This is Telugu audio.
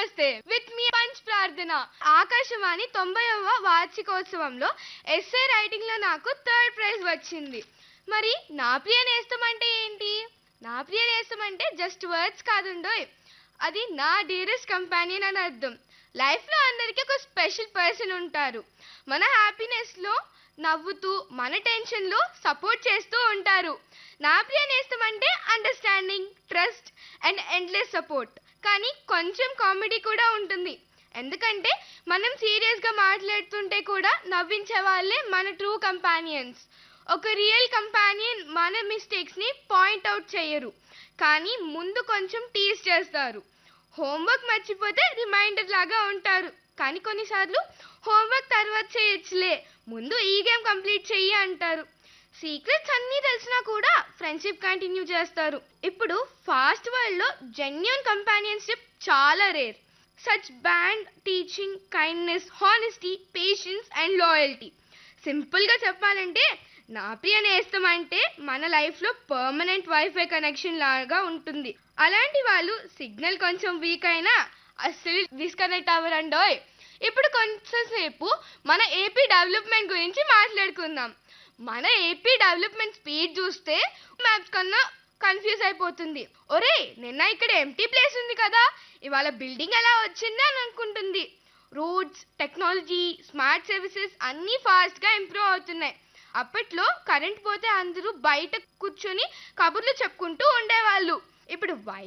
నమస్తే విత్ మీ పంచ్ ప్రార్థన ఆకాశవాణి తొంభైవ వార్షికోత్సవంలో ఎస్ఏ రైటింగ్ లో నాకు థర్డ్ ప్రైజ్ వచ్చింది మరి నా ప్రియ నేస్తం అంటే ఏంటి నా ప్రియ నేస్తం అంటే జస్ట్ వర్డ్స్ కాదుండోయ్ అది నా డీరెస్ట్ కంపానియన్ అని అర్థం లైఫ్ లో అందరికీ ఒక స్పెషల్ పర్సన్ ఉంటారు మన హ్యాపీనెస్ లో నవ్వుతూ మన టెన్షన్ లో సపోర్ట్ చేస్తూ ఉంటారు నా ప్రియ నేస్తం అంటే understanding trust and endless support కానీ కొంచెం కామెడీ కూడా ఉంటుంది ఎందుకంటే మనం సీరియస్గా మాట్లాడుతుంటే కూడా నవ్వించే వాళ్ళే మన ట్రూ కంపానియన్స్ ఒక రియల్ కంపానియన్ మన మిస్టేక్స్ని పాయింట్ అవుట్ చేయరు కానీ ముందు కొంచెం టీస్ చేస్తారు హోంవర్క్ మర్చిపోతే రిమైండర్ లాగా ఉంటారు కానీ కొన్నిసార్లు హోంవర్క్ తర్వాత చేయొచ్చులే ముందు ఈ గేమ్ కంప్లీట్ చెయ్యి అంటారు సీక్రెట్స్ అన్నీ తెలిసినా కూడా ఫ్రెండ్షిప్ కంటిన్యూ చేస్తారు ఇప్పుడు ఫాస్ట్ వరల్డ్లో జెన్యున్ కంపానియన్షిప్ చాలా rare such bond teaching kindness honesty patience and loyalty సింపుల్గా చెప్పాలంటే నా ప్రియ నేస్తం అంటే మన లైఫ్లో పర్మనెంట్ వైఫై కనెక్షన్ లాగా ఉంటుంది అలాంటి వాళ్ళు సిగ్నల్ కొంచెం వీక్ అయినా అస్సలు డిస్కనెక్ట్ అవ్వరండోయ్ ఇప్పుడు కొంచెంసేపు మన ఏపీ డెవలప్మెంట్ గురించి మాట్లాడుకుందాం మన ఏపీ డెవలప్మెంట్ స్పీడ్ చూస్తే మ్యాప్స్ కన్నా కన్ఫ్యూజ్ అయిపోతుంది ఒరే నిన్న ఇక్కడ ఎంటీ ప్లేస్ ఉంది కదా ఇవాళ బిల్డింగ్ ఎలా వచ్చింది అని అనుకుంటుంది రోడ్స్ టెక్నాలజీ స్మార్ట్ సర్వీసెస్ అన్నీ ఫాస్ట్గా ఇంప్రూవ్ అవుతున్నాయి అప్పట్లో కరెంట్ పోతే అందరూ బయట కూర్చొని కబుర్లు చెప్పుకుంటూ ఉండేవాళ్ళు ఇప్పుడు వై